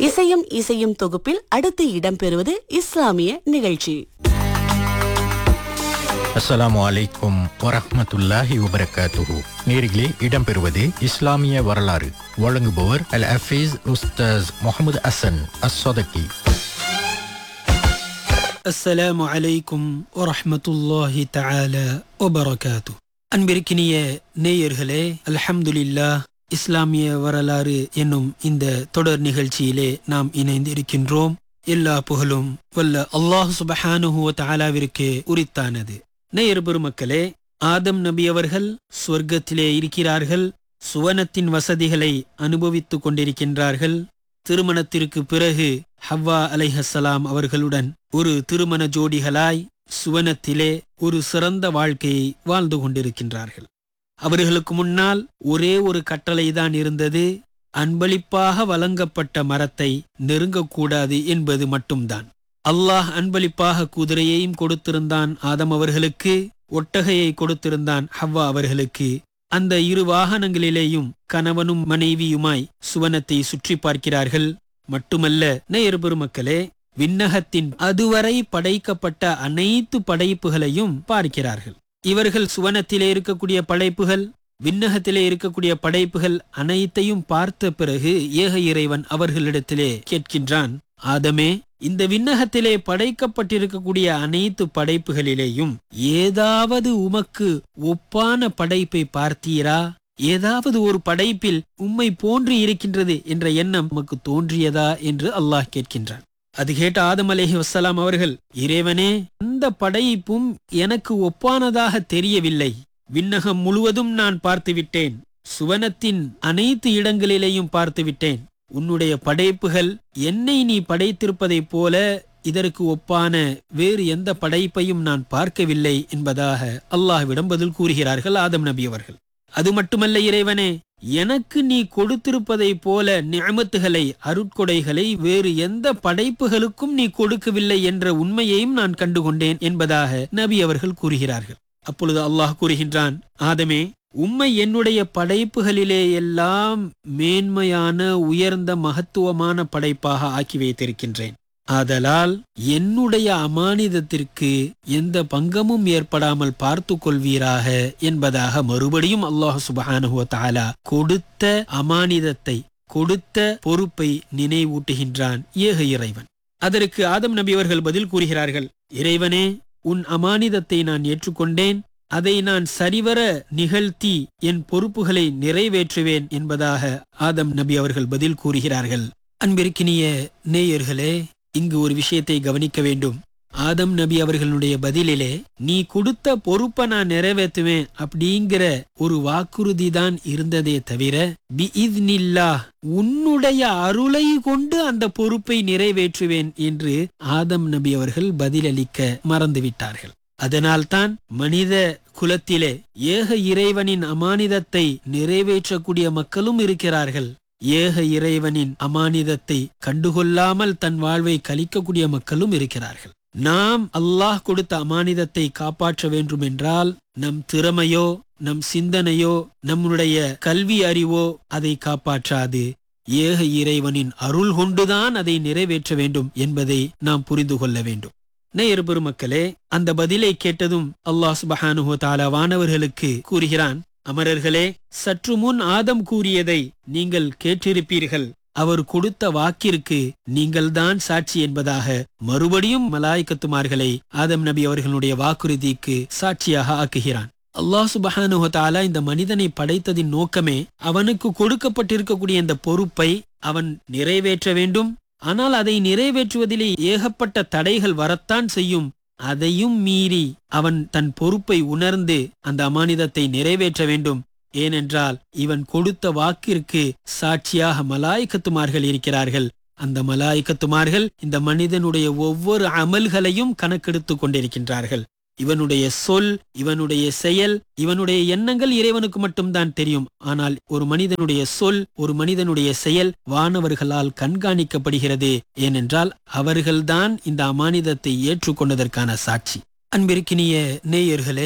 இசையும் இசையும் தொகுப்பில் அடுத்து இடம்பெறுவது இஸ்லாமிய நிகழ்ச்சி அஸ்ஸலாமு அலைக்கும் வரஹ்மத்துல்லாஹி வபரகாத்துஹு நேரிலே இடம்பெறுவது இஸ்லாமிய வரலாறு வழங்குபவர் அல் ஹஃபீஸ் உஸ்தாஸ் முகமது அசன் அஸ்ஸதகி அஸ்ஸலாமு அலைக்கும் வரஹ்மத்துல்லாஹி தஆலா வபரகாத்து அன்பிற்கினிய நேயர்களே அல்ஹம்துலில்லாஹ் இஸ்லாமிய வரலாறு என்னும் இந்த தொடர் நிகழ்ச்சியிலே நாம் இணைந்திருக்கின்றோம் எல்லா புகழும் வல்ல அல்லாஹ் சுபஹானுஹு வ தஆலாவிற்கு உரித்தானது நேயர் பெருமக்களே ஆதம் நபி அவர்கள் சொர்க்கத்திலே இருக்கிறார்கள் சுவனத்தின் வசதிகளை அனுபவித்துக் கொண்டிருக்கின்றார்கள் திருமணத்திற்கு பிறகு ஹவ்வா அலைஹஸ்ஸலாம் அவர்களுடன் ஒரு திருமண ஜோடிகளாய் சுவனத்திலே ஒரு சிறந்த வாழ்க்கையை வாழ்ந்து கொண்டிருக்கின்றார்கள் அவர்களுக்கு முன்னால் ஒரே ஒரு கட்டளைதான் இருந்தது அன்பளிப்பாக வழங்கப்பட்ட மரத்தை நெருங்கக்கூடாது என்பது மட்டும்தான் அல்லாஹ் அன்பளிப்பாக குதிரையையும் கொடுத்திருந்தான் ஆதம் அவர்களுக்கு ஒட்டகையை கொடுத்திருந்தான் ஹவ்வா அவர்களுக்கு அந்த இரு வாகனங்களிலேயும் கணவனும் மனைவியுமாய் சுவனத்தை சுற்றி பார்க்கிறார்கள் மட்டுமல்ல நேயர் பெருமக்களே விண்ணகத்தின் அதுவரை படைக்கப்பட்ட அனைத்து படைப்புகளையும் பார்க்கிறார்கள் இவர்கள் சுவனத்திலே இருக்கக்கூடிய படைப்புகள் விண்ணகத்திலே இருக்கக்கூடிய படைப்புகள் அனைத்தையும் பார்த்த பிறகு ஏக இறைவன் அவர்களிடத்திலே கேட்கின்றான் ஆதமே இந்த விண்ணகத்திலே படைக்கப்பட்டிருக்கக்கூடிய அனைத்து படைப்புகளிலேயும் ஏதாவது உமக்கு ஒப்பான படைப்பை பார்த்தீரா ஏதாவது ஒரு படைப்பில் உம்மை போன்று இருக்கின்றது என்ற எண்ணம் உமக்கு தோன்றியதா என்று அல்லாஹ் கேட்கின்றான் அது கேட்ட ஆதம் அலேஹி வசலாம் அவர்கள் இறைவனே அந்த படைப்பும் எனக்கு ஒப்பானதாக தெரியவில்லை விண்ணகம் முழுவதும் நான் பார்த்துவிட்டேன் சுவனத்தின் அனைத்து இடங்களிலேயும் பார்த்துவிட்டேன் உன்னுடைய படைப்புகள் என்னை நீ படைத்திருப்பதைப் போல இதற்கு ஒப்பான வேறு எந்த படைப்பையும் நான் பார்க்கவில்லை என்பதாக அல்லாஹ்விடம் பதில் கூறுகிறார்கள் ஆதம் நபி அவர்கள் அது மட்டுமல்ல இறைவனே எனக்கு நீ கொடுத்திருப்பதைப் போல நியமத்துகளை அருட்கொடைகளை வேறு எந்த படைப்புகளுக்கும் நீ கொடுக்கவில்லை என்ற உண்மையையும் நான் கண்டுகொண்டேன் என்பதாக நபி அவர்கள் கூறுகிறார்கள் அப்பொழுது அல்லாஹ் கூறுகின்றான் ஆதமே உம்மை என்னுடைய படைப்புகளிலே எல்லாம் மேன்மையான உயர்ந்த மகத்துவமான படைப்பாக ஆக்கி வைத்திருக்கின்றேன் ஆதலால் என்னுடைய அமானிதத்திற்கு எந்த பங்கமும் ஏற்படாமல் பார்த்து கொள்வீராக என்பதாக மறுபடியும் அல்லாஹ் சுபஹானுவ தாலா கொடுத்த அமானிதத்தை கொடுத்த பொறுப்பை நினைவூட்டுகின்றான் ஏக இறைவன் அதற்கு ஆதம் நபி அவர்கள் பதில் கூறுகிறார்கள் இறைவனே உன் அமானிதத்தை நான் ஏற்றுக்கொண்டேன் அதை நான் சரிவர நிகழ்த்தி என் பொறுப்புகளை நிறைவேற்றுவேன் என்பதாக ஆதம் நபி அவர்கள் பதில் கூறுகிறார்கள் அன்பிற்கினிய நேயர்களே இங்கு ஒரு விஷயத்தை கவனிக்க வேண்டும் ஆதம் நபி அவர்களுடைய பதிலிலே நீ கொடுத்த பொறுப்பை நான் நிறைவேற்றுவேன் அப்படிங்கிற ஒரு வாக்குறுதி தான் இருந்ததே தவிர பிஇத்னில்லா உன்னுடைய அருளை கொண்டு அந்த பொறுப்பை நிறைவேற்றுவேன் என்று ஆதம் நபி அவர்கள் பதிலளிக்க மறந்துவிட்டார்கள் அதனால்தான் மனித குலத்திலே ஏக இறைவனின் அமானிதத்தை நிறைவேற்றக்கூடிய மக்களும் இருக்கிறார்கள் ஏக இறைவனின் அமானிதத்தை கண்டுகொள்ளாமல் தன் வாழ்வை கழிக்கக்கூடிய மக்களும் இருக்கிறார்கள் நாம் அல்லாஹ் கொடுத்த அமானிதத்தை காப்பாற்ற வேண்டும் என்றால் நம் திறமையோ நம் சிந்தனையோ நம்முடைய கல்வி அறிவோ அதை காப்பாற்றாது ஏக இறைவனின் அருள் கொண்டுதான் அதை நிறைவேற்ற வேண்டும் என்பதை நாம் புரிந்து கொள்ள வேண்டும் நேயர் பெருமக்களே அந்த பதிலை கேட்டதும் அல்லாஹ் சுபஹானுஹோ தாலா வானவர்களுக்கு கூறுகிறான் அமரர்களே சற்று முன் ஆதம் கூறியதை நீங்கள் கேட்டிருப்பீர்கள் அவர் கொடுத்த வாக்கிற்கு நீங்கள்தான் சாட்சி என்பதாக மறுபடியும் மலாய்க்கத்துமார்களை ஆதம் நபி அவர்களுடைய வாக்குறுதிக்கு சாட்சியாக ஆக்குகிறான் அல்லாஹ் சுபஹானுஹோ தாலா இந்த மனிதனை படைத்ததின் நோக்கமே அவனுக்கு கொடுக்கப்பட்டிருக்கக்கூடிய இந்த பொறுப்பை அவன் நிறைவேற்ற வேண்டும் ஆனால் அதை நிறைவேற்றுவதிலே ஏகப்பட்ட தடைகள் வரத்தான் செய்யும் அதையும் மீறி அவன் தன் பொறுப்பை உணர்ந்து அந்த அமானிதத்தை நிறைவேற்ற வேண்டும் ஏனென்றால் இவன் கொடுத்த வாக்கிற்கு சாட்சியாக மலாய்க்கத்துமார்கள் இருக்கிறார்கள் அந்த மலாய்க்கத்துமார்கள் இந்த மனிதனுடைய ஒவ்வொரு அமல்களையும் கணக்கெடுத்துக் கொண்டிருக்கின்றார்கள் இவனுடைய சொல் இவனுடைய செயல் இவனுடைய எண்ணங்கள் இறைவனுக்கு மட்டும்தான் தெரியும் ஆனால் ஒரு மனிதனுடைய சொல் ஒரு மனிதனுடைய செயல் வானவர்களால் கண்காணிக்கப்படுகிறது ஏனென்றால் அவர்கள்தான் இந்த அமானிதத்தை ஏற்றுக்கொண்டதற்கான சாட்சி அன்பிற்கினிய நேயர்களே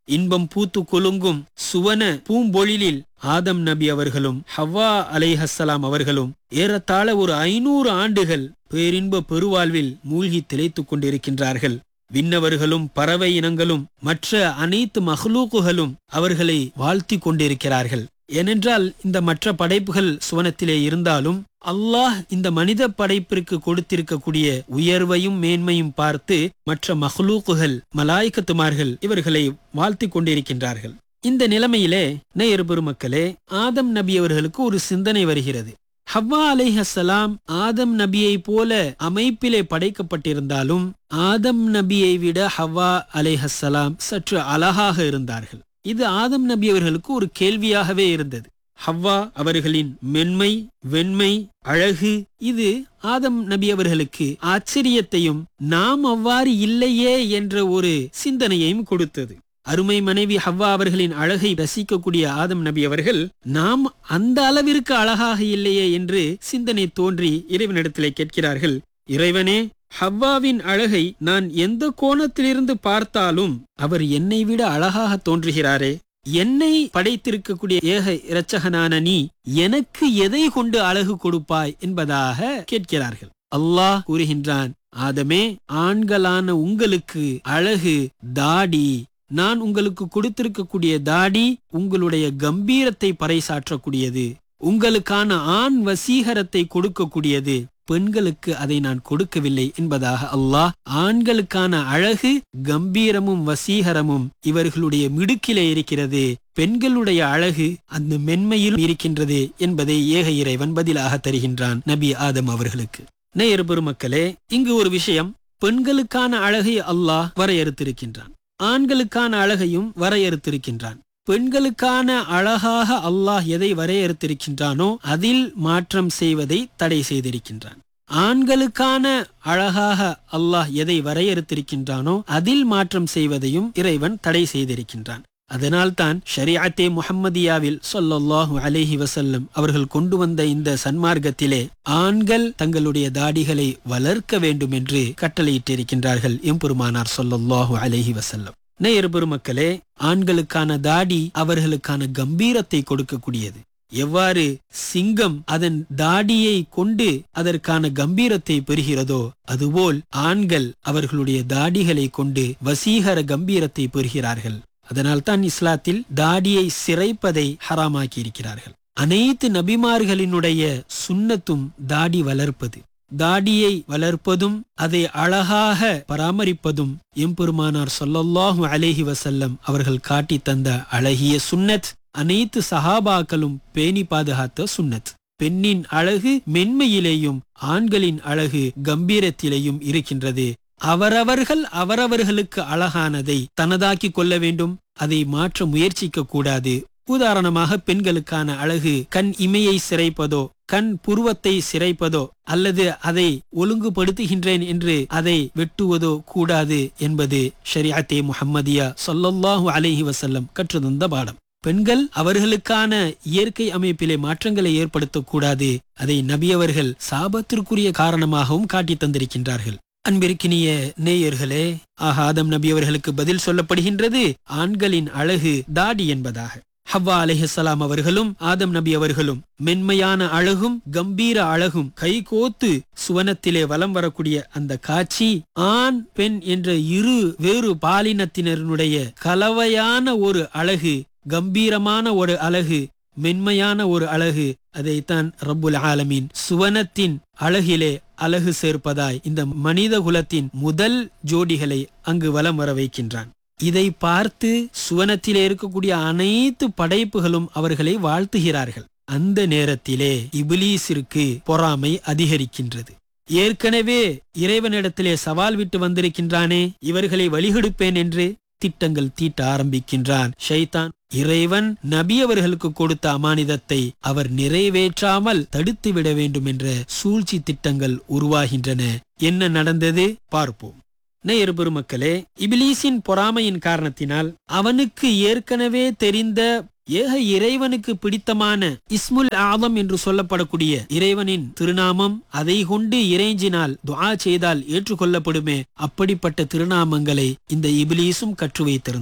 இன்பம் பூத்து குலுங்கும் சுவன பூம்பொழிலில் ஆதம் நபி அவர்களும் ஹவ்வா அலைஹஸ்ஸலாம் அவர்களும் ஏறத்தாழ ஒரு ஐநூறு ஆண்டுகள் பேரின்ப பெருவாழ்வில் மூழ்கி திளைத்துக் கொண்டிருக்கின்றார்கள் விண்ணவர்களும் பறவை இனங்களும் மற்ற அனைத்து மஹ்லூக்குகளும் அவர்களை வாழ்த்தி கொண்டிருக்கிறார்கள் ஏனென்றால் இந்த மற்ற படைப்புகள் சுவனத்திலே இருந்தாலும் அல்லாஹ் இந்த மனித படைப்பிற்கு கொடுத்திருக்கக்கூடிய உயர்வையும் மேன்மையும் பார்த்து மற்ற மஹ்லூக்குகள் மலாய்க்கத்துமார்கள் இவர்களை வாழ்த்தி கொண்டிருக்கின்றார்கள் இந்த நிலைமையிலே நேயர் பெருமக்களே ஆதம் நபி அவர்களுக்கு ஒரு சிந்தனை வருகிறது ஹவ்வா அலைஹஸ்ஸலாம் ஆதம் நபியை போல அமைப்பிலே படைக்கப்பட்டிருந்தாலும் ஆதம் நபியை விட ஹவ்வா அலைஹஸ்ஸலாம் சற்று அழகாக இருந்தார்கள் இது ஆதம் நபி அவர்களுக்கு ஒரு கேள்வியாகவே இருந்தது ஹவ்வா அவர்களின் மென்மை வெண்மை அழகு இது ஆதம் நபி அவர்களுக்கு ஆச்சரியத்தையும் நாம் அவ்வாறு இல்லையே என்ற ஒரு சிந்தனையையும் கொடுத்தது அருமை மனைவி ஹவ்வா அவர்களின் அழகை ரசிக்கக்கூடிய ஆதம் நபி அவர்கள் நாம் அந்த அளவிற்கு அழகாக இல்லையே என்று சிந்தனை தோன்றி இறைவனிடத்திலே கேட்கிறார்கள் இறைவனே ஹவ்வாவின் அழகை நான் எந்த கோணத்திலிருந்து பார்த்தாலும் அவர் என்னை விட அழகாக தோன்றுகிறாரே என்னை படைத்திருக்கக்கூடிய ஏக இரட்சகனான நீ எனக்கு எதை கொண்டு அழகு கொடுப்பாய் என்பதாக கேட்கிறார்கள் அல்லாஹ் கூறுகின்றான் ஆதமே ஆண்களான உங்களுக்கு அழகு தாடி நான் உங்களுக்கு கொடுத்திருக்கக்கூடிய தாடி உங்களுடைய கம்பீரத்தை பறைசாற்றக்கூடியது உங்களுக்கான ஆண் வசீகரத்தை கொடுக்கக்கூடியது பெண்களுக்கு அதை நான் கொடுக்கவில்லை என்பதாக அல்லாஹ் ஆண்களுக்கான அழகு கம்பீரமும் வசீகரமும் இவர்களுடைய மிடுக்கிலே இருக்கிறது பெண்களுடைய அழகு அந்த மென்மையிலும் இருக்கின்றது என்பதை ஏக இறைவன் பதிலாக தருகின்றான் நபி ஆதம் அவர்களுக்கு நேயர் பெருமக்களே இங்கு ஒரு விஷயம் பெண்களுக்கான அழகை அல்லாஹ் வரையறுத்திருக்கின்றான் ஆண்களுக்கான அழகையும் வரையறுத்திருக்கின்றான் பெண்களுக்கான அழகாக அல்லாஹ் எதை வரையறுத்திருக்கின்றானோ அதில் மாற்றம் செய்வதை தடை செய்திருக்கின்றான் ஆண்களுக்கான அழகாக அல்லாஹ் எதை வரையறுத்திருக்கின்றானோ அதில் மாற்றம் செய்வதையும் இறைவன் தடை செய்திருக்கின்றான் அதனால்தான் ஷரியாத்தே முஹம்மதியாவில் சொல்லல்லாஹு அலைஹி வசல்லம் அவர்கள் கொண்டு வந்த இந்த சன்மார்க்கத்திலே ஆண்கள் தங்களுடைய தாடிகளை வளர்க்க வேண்டும் என்று கட்டளையிட்டிருக்கின்றார்கள் எம்பெருமானார் சொல்லல்லாஹு அலைஹி வசல்லம் நேயர் பெருமக்களே ஆண்களுக்கான தாடி அவர்களுக்கான கம்பீரத்தை கொடுக்கக்கூடியது எவ்வாறு சிங்கம் அதன் தாடியை கொண்டு அதற்கான கம்பீரத்தை பெறுகிறதோ அதுபோல் ஆண்கள் அவர்களுடைய தாடிகளை கொண்டு வசீகர கம்பீரத்தை பெறுகிறார்கள் அதனால்தான் இஸ்லாத்தில் தாடியை சிறைப்பதை ஹராமாக்கி இருக்கிறார்கள் அனைத்து நபிமார்களினுடைய சுன்னத்தும் தாடி வளர்ப்பது தாடியை வளர்ப்பதும் அதை அழகாக பராமரிப்பதும் எம்பெருமானார் சொல்லல்லாஹு அலேஹி வசல்லம் அவர்கள் காட்டி தந்த அழகிய சுன்னத் அனைத்து சஹாபாக்களும் பேணி பாதுகாத்த சுன்னத் பெண்ணின் அழகு மென்மையிலேயும் ஆண்களின் அழகு கம்பீரத்திலேயும் இருக்கின்றது அவரவர்கள் அவரவர்களுக்கு அழகானதை தனதாக்கிக் கொள்ள வேண்டும் அதை மாற்ற முயற்சிக்க கூடாது உதாரணமாக பெண்களுக்கான அழகு கண் இமையை சிரைப்பதோ கண் புருவத்தை சிரைப்பதோ அல்லது அதை ஒழுங்குபடுத்துகின்றேன் என்று அதை வெட்டுவதோ கூடாது என்பது ஷரியாத்தே முஹம்மதியா சொல்லல்லாஹு அலைஹி வசல்லம் கற்றுதந்த பாடம் பெண்கள் அவர்களுக்கான இயற்கை அமைப்பிலே மாற்றங்களை ஏற்படுத்தக்கூடாது அதை நபியவர்கள் சாபத்திற்குரிய காரணமாகவும் காட்டி தந்திருக்கின்றார்கள் அன்பிற்கினிய நேயர்களே ஆக ஆதம் நபி அவர்களுக்கு பதில் சொல்லப்படுகின்றது ஆண்களின் அழகு தாடி என்பதாக ஹவ்வா அலைஹலாம் அவர்களும் ஆதம் நபி அவர்களும் மென்மையான அழகும் கம்பீர அழகும் கைகோத்து சுவனத்திலே வலம் வரக்கூடிய அந்த காட்சி ஆண் பெண் என்ற இரு வேறு பாலினத்தினருடைய கலவையான ஒரு அழகு கம்பீரமான ஒரு அழகு மென்மையான ஒரு அழகு அதைத்தான் ரப்புல் ஆலமீன் சுவனத்தின் அழகிலே அழகு சேர்ப்பதாய் இந்த மனித குலத்தின் முதல் ஜோடிகளை அங்கு வலம் வர வைக்கின்றான் இதை பார்த்து சுவனத்திலே இருக்கக்கூடிய அனைத்து படைப்புகளும் அவர்களை வாழ்த்துகிறார்கள் அந்த நேரத்திலே இபிலீஸிற்கு பொறாமை அதிகரிக்கின்றது ஏற்கனவே இறைவனிடத்திலே சவால் விட்டு வந்திருக்கின்றானே இவர்களை வழிகெடுப்பேன் என்று திட்டங்கள் தீட்ட ஆரம்பிக்கின்றான் ஷைத்தான் இறைவன் நபி அவர்களுக்கு கொடுத்த அமானிதத்தை அவர் நிறைவேற்றாமல் தடுத்து விட வேண்டும் என்ற சூழ்ச்சி திட்டங்கள் உருவாகின்றன என்ன நடந்தது பார்ப்போம் நேயர் பெருமக்களே இபிலீசின் பொறாமையின் காரணத்தினால் அவனுக்கு ஏற்கனவே தெரிந்த ஏக இறைவனுக்கு பிடித்தமான இஸ்முல் ஆதம் என்று சொல்லப்படக்கூடிய இறைவனின் திருநாமம் அதை கொண்டு இறைஞ்சினால் துஆ செய்தால் ஏற்றுக்கொள்ளப்படுமே அப்படிப்பட்ட திருநாமங்களை இந்த இபிலீசும் கற்று வைத்திருந்தான்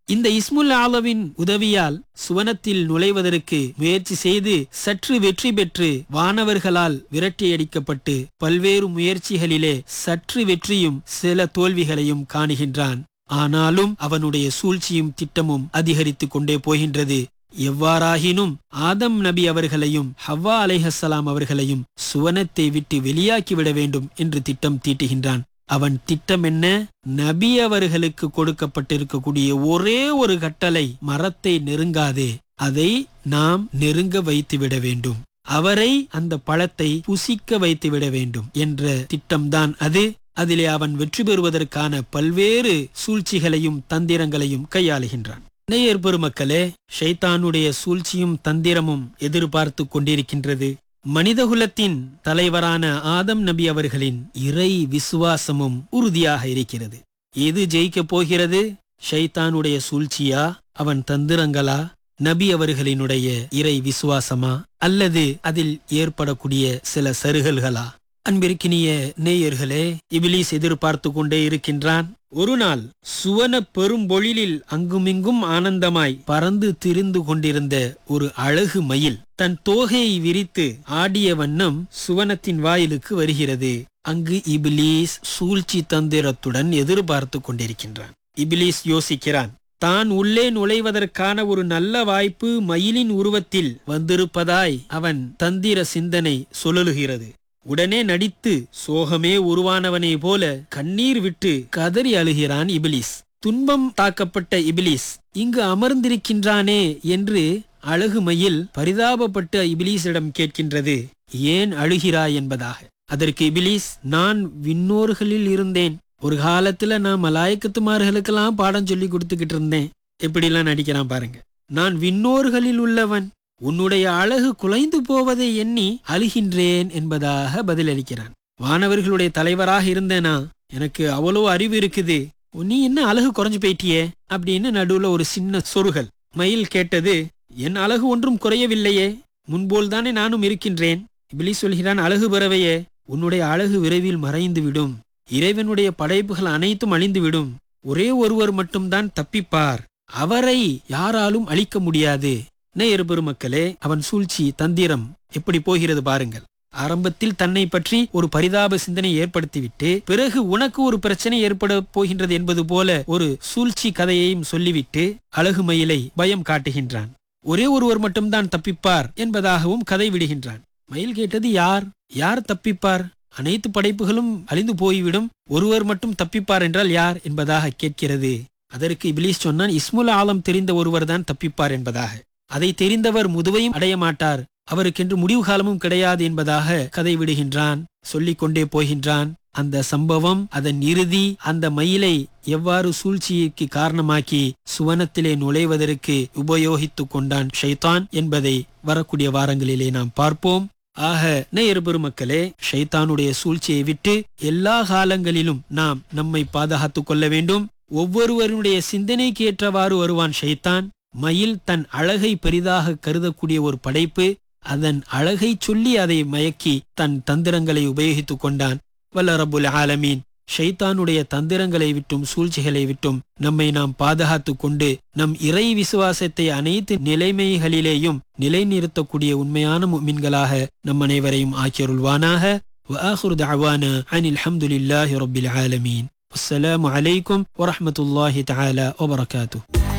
இந்த இஸ்முல் ஆலவின் உதவியால் சுவனத்தில் நுழைவதற்கு முயற்சி செய்து சற்று வெற்றி பெற்று வானவர்களால் விரட்டியடிக்கப்பட்டு பல்வேறு முயற்சிகளிலே சற்று வெற்றியும் சில தோல்விகளையும் காணுகின்றான் ஆனாலும் அவனுடைய சூழ்ச்சியும் திட்டமும் அதிகரித்துக் கொண்டே போகின்றது எவ்வாறாகினும் ஆதம் நபி அவர்களையும் ஹவ்வா அலைஹஸ்ஸலாம் அவர்களையும் சுவனத்தை விட்டு வெளியாக்கிவிட வேண்டும் என்று திட்டம் தீட்டுகின்றான் அவன் திட்டம் என்ன நபி அவர்களுக்கு கொடுக்கப்பட்டிருக்கக்கூடிய ஒரே ஒரு கட்டளை மரத்தை நெருங்காதே அதை நாம் நெருங்க வைத்து விட வேண்டும் அவரை அந்த பழத்தை புசிக்க வைத்து விட வேண்டும் என்ற திட்டம்தான் அது அதிலே அவன் வெற்றி பெறுவதற்கான பல்வேறு சூழ்ச்சிகளையும் தந்திரங்களையும் கையாளுகின்றான் நேயர் பெருமக்களே ஷைத்தானுடைய சூழ்ச்சியும் தந்திரமும் எதிர்பார்த்து கொண்டிருக்கின்றது மனிதகுலத்தின் தலைவரான ஆதம் நபி அவர்களின் இறை விசுவாசமும் உறுதியாக இருக்கிறது எது ஜெயிக்கப் போகிறது ஷைத்தானுடைய சூழ்ச்சியா அவன் தந்திரங்களா நபி அவர்களினுடைய இறை விசுவாசமா அல்லது அதில் ஏற்படக்கூடிய சில சருகல்களா அன்பிற்கினிய நேயர்களே இபிலிஸ் எதிர்பார்த்து கொண்டே இருக்கின்றான் ஒரு நாள் சுவன பெரும்பொழிலில் அங்குமிங்கும் ஆனந்தமாய் பறந்து திரிந்து கொண்டிருந்த ஒரு அழகு மயில் தன் தோகையை விரித்து ஆடிய வண்ணம் சுவனத்தின் வாயிலுக்கு வருகிறது அங்கு இபிலீஸ் சூழ்ச்சி தந்திரத்துடன் எதிர்பார்த்து கொண்டிருக்கின்றான் இபிலீஸ் யோசிக்கிறான் தான் உள்ளே நுழைவதற்கான ஒரு நல்ல வாய்ப்பு மயிலின் உருவத்தில் வந்திருப்பதாய் அவன் தந்திர சிந்தனை சுழலுகிறது உடனே நடித்து சோகமே உருவானவனை போல கண்ணீர் விட்டு கதறி அழுகிறான் இபிலிஸ் துன்பம் தாக்கப்பட்ட இபிலிஸ் இங்கு அமர்ந்திருக்கின்றானே என்று அழகுமையில் பரிதாபப்பட்ட இபிலிஸிடம் கேட்கின்றது ஏன் அழுகிறாய் என்பதாக அதற்கு இபிலிஸ் நான் விண்ணோர்களில் இருந்தேன் ஒரு காலத்துல நான் மலாயக்கத்துமார்களுக்கெல்லாம் பாடம் சொல்லி கொடுத்துக்கிட்டு இருந்தேன் எப்படிலாம் நடிக்கிறான் பாருங்க நான் விண்ணோர்களில் உள்ளவன் உன்னுடைய அழகு குலைந்து போவதை எண்ணி அழுகின்றேன் என்பதாக பதிலளிக்கிறான் வானவர்களுடைய தலைவராக இருந்தேனா எனக்கு அவ்வளோ அறிவு இருக்குது நீ என்ன அழகு குறைஞ்சு போயிட்டியே அப்படின்னு நடுவுல ஒரு சின்ன சொருகல் மயில் கேட்டது என் அழகு ஒன்றும் குறையவில்லையே முன்போல் தானே நானும் இருக்கின்றேன் இப்படி சொல்கிறான் அழகு பறவையே உன்னுடைய அழகு விரைவில் மறைந்து விடும் இறைவனுடைய படைப்புகள் அனைத்தும் அழிந்துவிடும் ஒரே ஒருவர் மட்டும்தான் தப்பிப்பார் அவரை யாராலும் அழிக்க முடியாது நேயர் பெருமக்களே அவன் சூழ்ச்சி தந்திரம் எப்படி போகிறது பாருங்கள் ஆரம்பத்தில் தன்னை பற்றி ஒரு பரிதாப சிந்தனை ஏற்படுத்திவிட்டு பிறகு உனக்கு ஒரு பிரச்சனை ஏற்பட போகின்றது என்பது போல ஒரு சூழ்ச்சி கதையையும் சொல்லிவிட்டு அழகு மயிலை பயம் காட்டுகின்றான் ஒரே ஒருவர் மட்டும்தான் தப்பிப்பார் என்பதாகவும் கதை விடுகின்றான் மயில் கேட்டது யார் யார் தப்பிப்பார் அனைத்து படைப்புகளும் அழிந்து போய்விடும் ஒருவர் மட்டும் தப்பிப்பார் என்றால் யார் என்பதாக கேட்கிறது அதற்கு இபிலிஸ் சொன்னான் இஸ்முல் ஆலம் தெரிந்த ஒருவர் தான் தப்பிப்பார் என்பதாக அதை தெரிந்தவர் முதுவையும் அடைய மாட்டார் அவருக்கென்று முடிவு காலமும் கிடையாது என்பதாக கதை விடுகின்றான் சொல்லிக் கொண்டே போகின்றான் அந்த சம்பவம் அதன் இறுதி அந்த மயிலை எவ்வாறு சூழ்ச்சிக்கு காரணமாக்கி சுவனத்திலே நுழைவதற்கு உபயோகித்துக் கொண்டான் ஷைத்தான் என்பதை வரக்கூடிய வாரங்களிலே நாம் பார்ப்போம் ஆக நேயர் பெருமக்களே ஷைத்தானுடைய சூழ்ச்சியை விட்டு எல்லா காலங்களிலும் நாம் நம்மை பாதுகாத்துக் கொள்ள வேண்டும் ஒவ்வொருவருடைய சிந்தனைக்கு ஏற்றவாறு வருவான் ஷைத்தான் மயில் தன் அழகை பெரிதாக கருதக்கூடிய ஒரு படைப்பு அதன் அழகை சொல்லி அதை மயக்கி தன் தந்திரங்களை உபயோகித்துக் கொண்டான் வல்ல ரபுல் ஆலமீன் ஷைத்தானுடைய தந்திரங்களை விட்டும் சூழ்ச்சிகளை விட்டும் நம்மை நாம் பாதுகாத்துக் கொண்டு நம் இறை விசுவாசத்தை அனைத்து நிலைமைகளிலேயும் நிலைநிறுத்தக்கூடிய உண்மையான முமின்களாக நம் அனைவரையும் ஆக்கியருள்வானாக وآخر دعوانا عن الحمد لله رب العالمين والسلام عليكم ورحمة الله تعالى وبركاته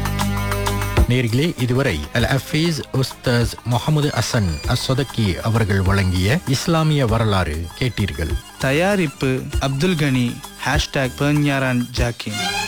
நேர்களே இதுவரை அல் அஃபீஸ் உஸ்தாஸ் முகமது அசன் அஸ்வதக்கி அவர்கள் வழங்கிய இஸ்லாமிய வரலாறு கேட்டீர்கள் தயாரிப்பு அப்துல் கனி ஹேஷ்டாக் பெர்ஞாரான் ஜாக்கின்